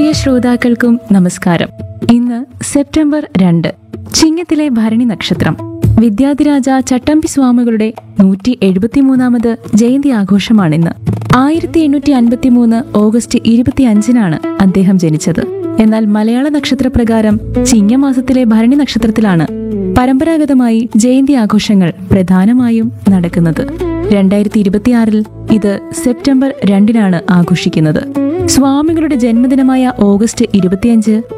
പ്രിയ ശ്രോതാക്കൾക്കും നമസ്കാരം ഇന്ന് സെപ്റ്റംബർ രണ്ട് ചിങ്ങത്തിലെ ഭരണി നക്ഷത്രം വിദ്യാധിരാജ ചട്ടമ്പി സ്വാമികളുടെ നൂറ്റി എഴുപത്തിമൂന്നാമത് ജയന്തി ആഘോഷമാണിന്ന് ആയിരത്തി എണ്ണൂറ്റി അൻപത്തി മൂന്ന് ഓഗസ്റ്റ് ഇരുപത്തി അഞ്ചിനാണ് അദ്ദേഹം ജനിച്ചത് എന്നാൽ മലയാള നക്ഷത്രപ്രകാരം ചിങ്ങമാസത്തിലെ ഭരണി നക്ഷത്രത്തിലാണ് പരമ്പരാഗതമായി ജയന്തി ആഘോഷങ്ങൾ പ്രധാനമായും നടക്കുന്നത് രണ്ടായിരത്തി ഇരുപത്തിയാറിൽ ഇത് സെപ്റ്റംബർ രണ്ടിനാണ് ആഘോഷിക്കുന്നത് സ്വാമികളുടെ ജന്മദിനമായ ഓഗസ്റ്റ് ഇരുപത്തിയഞ്ച്